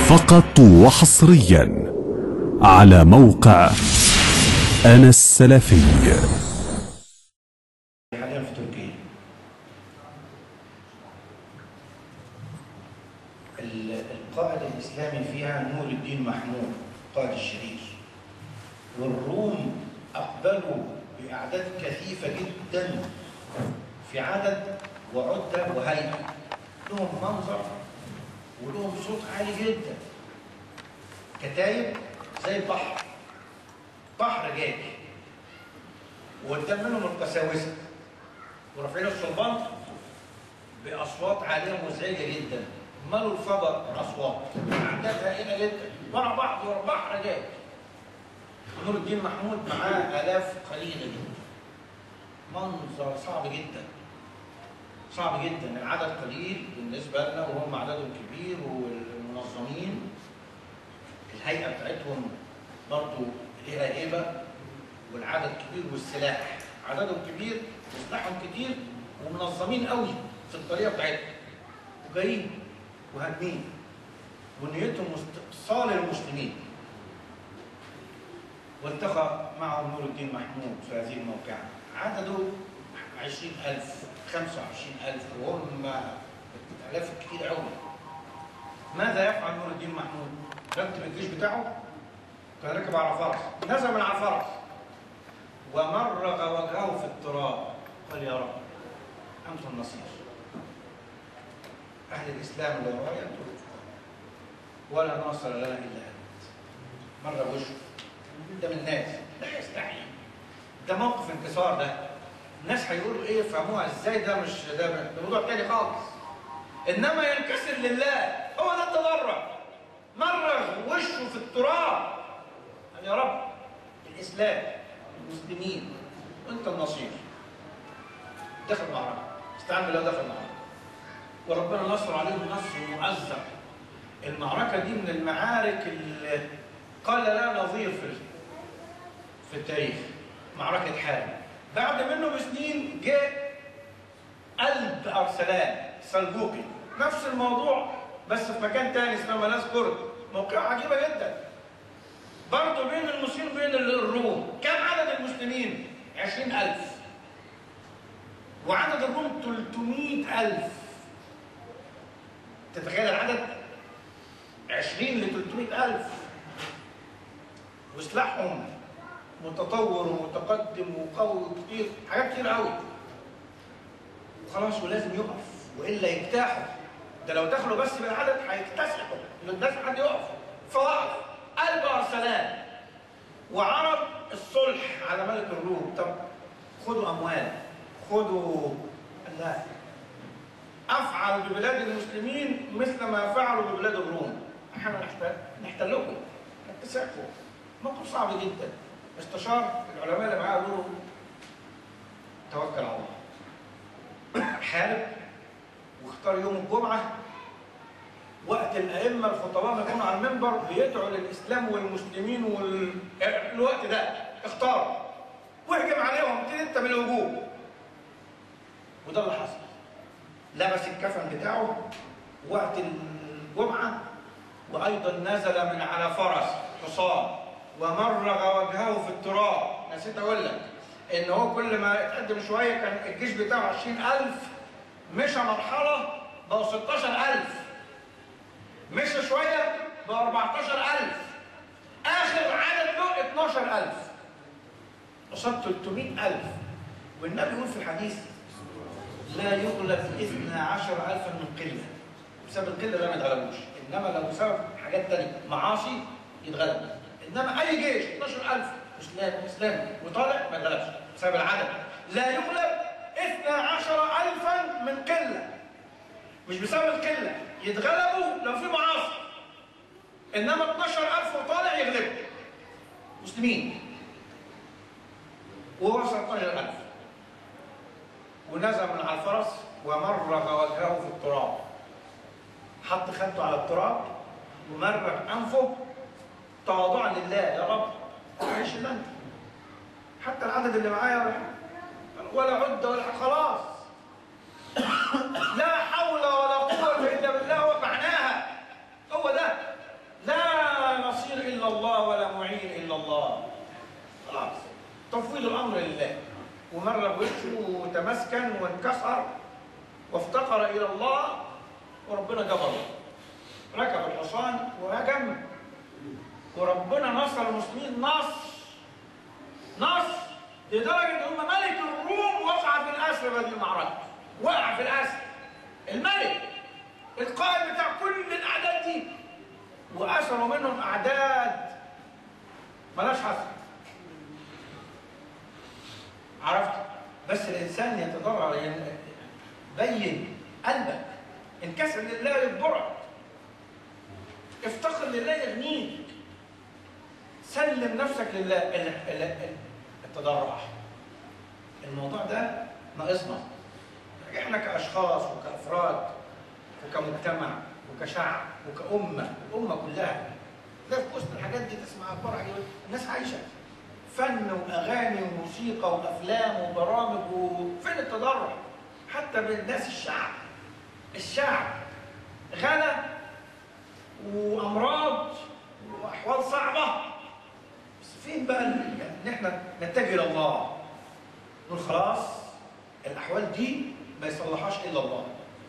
فقط وحصريا على موقع أنا السلفي حاليا في تركيا ال- القائد الإسلامي فيها نور الدين محمود قائد الشريف والروم أقبلوا بأعداد كثيفة جدا في عدد وعدة وهيئة لهم منظر ولهم صوت عالي جدا كتايب زي البحر بحر جاي وقدام منهم القساوسه ورافعين الصلبان باصوات عاليه مزعجه جدا ملوا الفضاء اصوات اعداد هائله جدا ورا بعض ورا بحر جاي نور الدين محمود معاه الاف قليله جدا منظر صعب جدا صعب جدا العدد قليل بالنسبه لنا وهم عددهم كبير والمنظمين الهيئه بتاعتهم برضو ليها هيبه والعدد كبير والسلاح عددهم كبير وسلاحهم كتير ومنظمين قوي في الطريقه بتاعتهم وجايين وهاجمين ونيتهم استئصال المسلمين والتقى معهم نور الدين محمود في هذه الموقعة عدده 20000 25000 وهم آلاف كتير قوي ماذا يفعل نور الدين محمود؟ رتب الجيش بتاعه كان راكب على فرس نزل من على الفرس ومرغ وجهه في التراب قال يا رب أنت النصير أهل الإسلام اللي ورايا أنتم ولا ناصر لنا إلا أنت مرة وشه ده من الناس لا يستحي ده موقف انكسار ده الناس هيقولوا ايه فهموها ازاي ده مش ده ده موضوع تاني خالص انما ينكسر لله هو ده التضرع مرغ وشه في التراب قال يا رب الاسلام المسلمين وانت النصير دخل معركه استعان بالله دخل معركه وربنا نصر عليهم نصر مؤزر المعركه دي من المعارك اللي قال لا نظير في في التاريخ معركه حارب بعد منه بسنين جاء قلب ارسلان سلجوقي نفس الموضوع بس في مكان تاني اسمه ملاذ كرد موقعة عجيبه جدا برضه بين المسلمين وبين الروم كم عدد المسلمين 20000 وعدد الروم 300000 تتخيل العدد 20 ل 300000 وسلاحهم متطور ومتقدم وقوي وكتير حاجات كتير قوي وخلاص ولازم يقف والا يجتاحوا ده لو دخلوا بس بالعدد هيكتسحوا لو دخل حد يقف فوقف قلب ارسلان وعرض الصلح على ملك الروم طب خدوا اموال خدوا لا افعل ببلاد المسلمين مثل ما فعلوا ببلاد الروم احنا نحتل نحتلكم نكتسحكم موقف صعب جدا استشار العلماء اللي معاه قالوا له توكل على الله حارب واختار يوم الجمعه وقت الائمه الخطباء ما يكونوا على المنبر بيدعوا للاسلام والمسلمين وال... الوقت ده اختار واهجم عليهم ابتدي انت بالهجوم وده اللي حصل لبس الكفن بتاعه وقت الجمعه وايضا نزل من على فرس حصان ومرغ وجهه في التراب نسيت اقول لك ان هو كل ما اتقدم شويه كان الجيش بتاعه 20000 مشى مرحله بقوا 16000 مشى شويه بقى 14000 اخر عدد له 12000 قصاد 300000 والنبي يقول في الحديث لا يغلب 12000 من قله بسبب القله لا ما يتغلبوش انما لو بسبب حاجات ثانيه معاصي يتغلب انما اي جيش 12000 اسلام اسلام وطالع ما يتغلبش بسبب العدد لا يغلب 12000 من قله مش بسبب القله يتغلبوا لو في معاصي انما 12000 وطالع يغلبوا مسلمين ووصل 12000 ونزل من على الفرس ومرغ وجهه في التراب حط خدته على التراب ومرغ انفه تواضعا لله يا رب عيش الا انت حتى العدد اللي معايا ولا عده ولا خلاص لا حول ولا قوه الا بالله هو معناها هو ده ومر بوشه وتمسكن وانكسر وافتقر الى الله وربنا جبره ركب الحصان وهجم وربنا نصر المسلمين نصر نصر لدرجه ان هم ملك الروم وقع في الاسر هذه المعركه وقع في الاسر الملك القائد بتاع كل الاعداد دي واسروا منهم اعداد ملاش حصر عرفت بس الانسان يتضرع يعني بين قلبك انكسر لله يجبرك افتقر لله يغنيك سلم نفسك لله ال- ال- ال- التضرع الموضوع ده ناقصنا احنا كاشخاص وكافراد وكمجتمع وكشعب وكأمة الأمة كلها ده في وسط الحاجات دي تسمع أخبار عجيبة الناس عايشة فن وأغاني وموسيقى وأفلام وبرامج وفين التضرع حتى بين الناس الشعب الشعب غنى وأمراض وأحوال صعبة بس فين بقى ال- إن إحنا نتجه إلى الله نقول خلاص الأحوال دي ما يصلحهاش إلا الله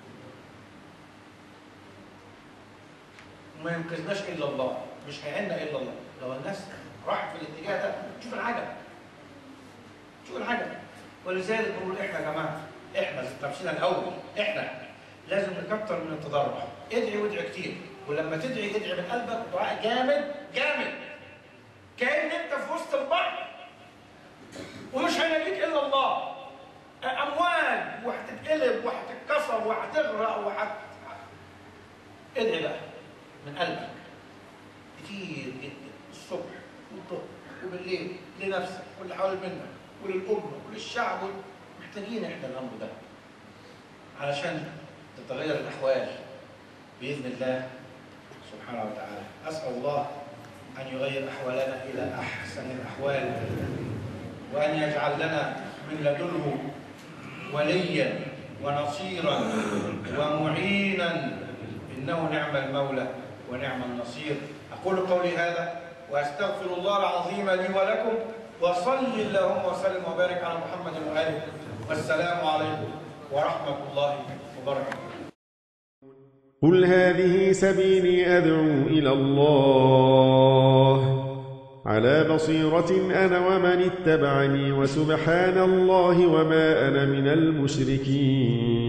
وما ينقذناش الا الله مش هيعنا الا الله لو الناس راحت في الاتجاه ده شوف العجب شوف العجب ولذلك بنقول احنا يا جماعه احنا تمشينا الاول احنا لازم نكتر من التضرع ادعي وادعي كتير ولما تدعي ادعي من قلبك دعاء جامد جامد كأن انت في وسط البحر ومش هيناديك الا الله اموال وهتتقلب وهتتكسر وهتغرق وهت ادعي بقى من قلبك كتير جدا الصبح والظهر وبالليل لنفسك واللي حوالين منك وللأمة وللشعب محتاجين احنا الأمر ده علشان تتغير الأحوال بإذن الله سبحانه وتعالى أسأل الله أن يغير أحوالنا إلى أحسن الأحوال وأن يجعل لنا من لدنه وليا ونصيرا ومعينا إنه نعم المولى ونعم النصير أقول قولي هذا وأستغفر الله العظيم لي ولكم وصل اللهم وسلم وبارك على محمد وآله والسلام عليكم ورحمة الله وبركاته قل هذه سبيلي أدعو إلى الله على بصيرة أنا ومن اتبعني وسبحان الله وما أنا من المشركين